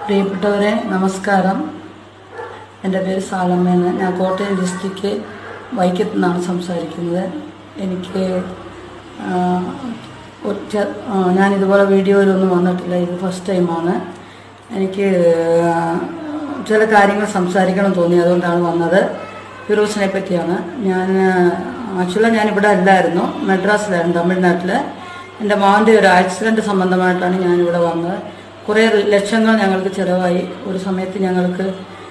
പ്രിയപ്പെട്ടവരെ നമസ്കാരം എൻ്റെ പേര് സാലമ്മേന്ന് ഞാൻ കോട്ടയം ഡിസ്ട്രിക്റ്റ് വൈക്കത്ത് നിന്നാണ് സംസാരിക്കുന്നത് എനിക്ക് ആ, ഒറ്റ ആ, ഞാൻ ഇതുപോലെ വീഡിയോയിലൊന്നും വന്നിട്ടില്ല ഇത് ഫസ്റ്റ് ടൈമാണ് എനിക്ക് ആ, ചില കാര്യങ്ങൾ സംസാരിക്കണം തോന്നി അതുകൊണ്ടാണ് വന്നത് ഫിറോസിനെ പറ്റിയാണ് ഞാൻ ആക്ച്വലി ഞാനിവിടെ അല്ലായിരുന്നു മെഡ്രാസിലായിരുന്നു തമിഴ്നാട്ടിൽ എൻ്റെ മോൻ്റെ ഒരു ആക്സിഡൻറ്റ് സംബന്ധമായിട്ടാണ് ഞാനിവിടെ വന്നത് കുറേ ലക്ഷങ്ങൾ ഞങ്ങൾക്ക് ചിലവായി ഒരു സമയത്ത് ഞങ്ങൾക്ക്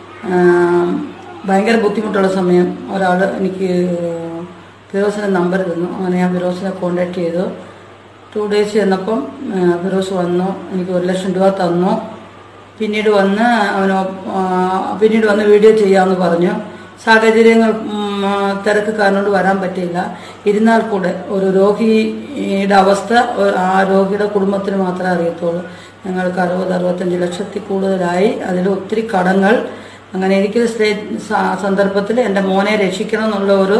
ആം, ഭയങ്കര ബുദ്ധിമുട്ടുള്ള സമയം ഒരാൾ എനിക്ക് ഫിറോസിൻ്റെ നമ്പർ തന്നു അങ്ങനെ ഞാൻ ഫിറോസിനെ കോണ്ടാക്ട് ചെയ്തു ടു ഡേയ്സ് ചെന്നപ്പം ആ, ഫിറോസ് വന്നു എനിക്ക് ഒരു ലക്ഷം രൂപ തന്നു പിന്നീട് വന്ന് അവനോ ആ, പിന്നീട് വന്ന് വീഡിയോ ചെയ്യാമെന്ന് പറഞ്ഞു സാഹചര്യങ്ങൾ ഉം, ആ, തിരക്ക് കാരണം കൊണ്ട് വരാൻ പറ്റിയില്ല ഇരുന്നാൽ കൂടെ ഒരു രോഗിയുടെ അവസ്ഥ ഒ- ആ രോഗിയുടെ കുടുംബത്തിന് മാത്രമേ അറിയത്തുള്ളൂ ഞങ്ങൾക്ക് അറുപത് അറുപത്തഞ്ച് ലക്ഷത്തിൽ കൂടുതലായി അതിൽ ഒത്തിരി കടങ്ങൾ അങ്ങനെ എനിക്ക് സ്റ്റേ സ- സന്ദർഭത്തിൽ എൻ്റെ മോനെ രക്ഷിക്കണം എന്നുള്ള ഒരു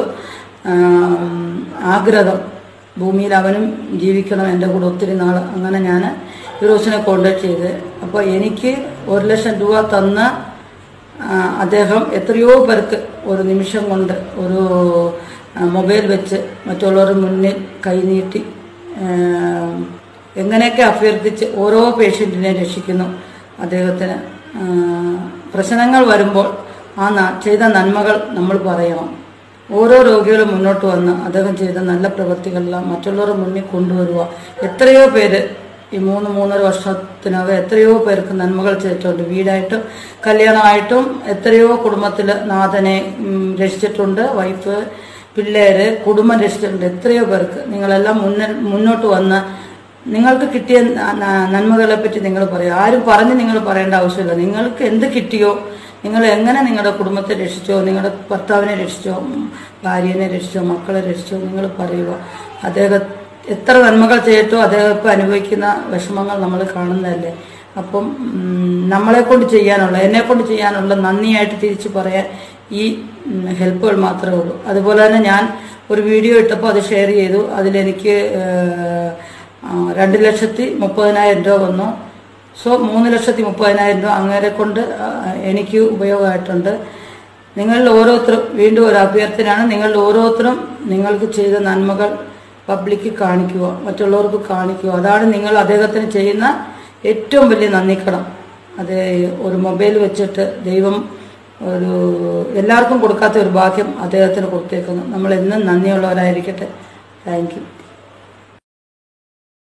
ആം, ആഗ്രഹം ഭൂമിയിൽ അവനും ജീവിക്കണം എൻ്റെ കൂടെ ഒത്തിരി നാൾ അങ്ങനെ ഞാൻ ഫിറോസിനെ കോണ്ടാക്ട് ചെയ്ത് അപ്പോൾ എനിക്ക് ഒരു ലക്ഷം രൂപ തന്ന ആ, അദ്ദേഹം എത്രയോ പേർക്ക് ഒരു നിമിഷം കൊണ്ട് ഒരു ആ, മൊബൈൽ വെച്ച് മറ്റുള്ളവരുടെ മുന്നിൽ കൈനീട്ടി ആ, എങ്ങനെയൊക്കെ അഭ്യർത്ഥിച്ച് ഓരോ പേഷ്യൻറ്റിനെ രക്ഷിക്കുന്നു അദ്ദേഹത്തിന് ആ, പ്രശ്നങ്ങൾ വരുമ്പോൾ ആ ന- ചെയ്ത നന്മകൾ നമ്മൾ പറയണം ഓരോ രോഗികളും മുന്നോട്ട് വന്ന് അദ്ദേഹം ചെയ്ത നല്ല പ്രവൃത്തികളെല്ലാം മറ്റുള്ളവരുടെ മുന്നിൽ കൊണ്ടുവരിക എത്രയോ പേര് ഈ മൂന്ന് മൂന്നര വർഷത്തിനകം എത്രയോ പേർക്ക് നന്മകൾ ചെയ്തിട്ടുണ്ട് വീടായിട്ടും കല്യാണമായിട്ടും എത്രയോ കുടുംബത്തിൽ നാഥനെ ഉം, രക്ഷിച്ചിട്ടുണ്ട് വൈഫ് പിള്ളേര് കുടുംബം രക്ഷിച്ചിട്ടുണ്ട് എത്രയോ പേർക്ക് നിങ്ങളെല്ലാം മുന്നിൽ മുന്നോട്ട് വന്ന് നിങ്ങൾക്ക് കിട്ടിയ ന- ന- നന്മകളെ പറ്റി നിങ്ങൾ പറയും ആരും പറഞ്ഞ് നിങ്ങൾ പറയേണ്ട ആവശ്യമില്ല നിങ്ങൾക്ക് എന്ത് കിട്ടിയോ നിങ്ങൾ എങ്ങനെ നിങ്ങളുടെ കുടുംബത്തെ രക്ഷിച്ചോ നിങ്ങളുടെ ഭർത്താവിനെ രക്ഷിച്ചോ ഉം, ഭാര്യനെ രക്ഷിച്ചോ മക്കളെ രക്ഷിച്ചോ നിങ്ങൾ പറയുക അദ്ദേഹം എത്ര നന്മകൾ ചെയ്തിട്ടോ അദ്ദേഹം ഇപ്പം അനുഭവിക്കുന്ന വിഷമങ്ങൾ നമ്മൾ കാണുന്നതല്ലേ അപ്പം ഉം, നമ്മളെ കൊണ്ട് ചെയ്യാനുള്ള എന്നെ കൊണ്ട് ചെയ്യാനുള്ള നന്ദിയായിട്ട് തിരിച്ചു പറയാൻ ഈ ഉം, ഹെൽപ്പുകൾ മാത്രമേ ഉള്ളൂ അതുപോലെ തന്നെ ഞാൻ ഒരു വീഡിയോ ഇട്ടപ്പോൾ അത് ഷെയർ ചെയ്തു അതിലെനിക്ക് ഏഹ്, ആ, രണ്ട് ലക്ഷത്തി മുപ്പതിനായിരം രൂപ വന്നു സോ മൂന്ന് ലക്ഷത്തി മുപ്പതിനായിരം രൂപ അങ്ങേരെ കൊണ്ട് ആ, എനിക്ക് ഉപയോഗമായിട്ടുണ്ട് നിങ്ങളിൽ ഓരോരുത്തരും വീണ്ടും ഒരു അഭ്യർത്ഥനയാണ് നിങ്ങളിൽ ഓരോരുത്തരും നിങ്ങൾക്ക് ചെയ്ത നന്മകൾ പബ്ലിക്ക് കാണിക്കുക മറ്റുള്ളവർക്ക് കാണിക്കുക അതാണ് നിങ്ങൾ അദ്ദേഹത്തിന് ചെയ്യുന്ന ഏറ്റവും വലിയ നന്ദിക്കടം അത് ഒരു മൊബൈൽ വെച്ചിട്ട് ദൈവം ഒരു എല്ലാവർക്കും കൊടുക്കാത്ത ഒരു ഭാഗ്യം അദ്ദേഹത്തിന് കൊടുത്തേക്കുന്നു നമ്മൾ എന്നും നന്ദിയുള്ളവരായിരിക്കട്ടെ താങ്ക് യു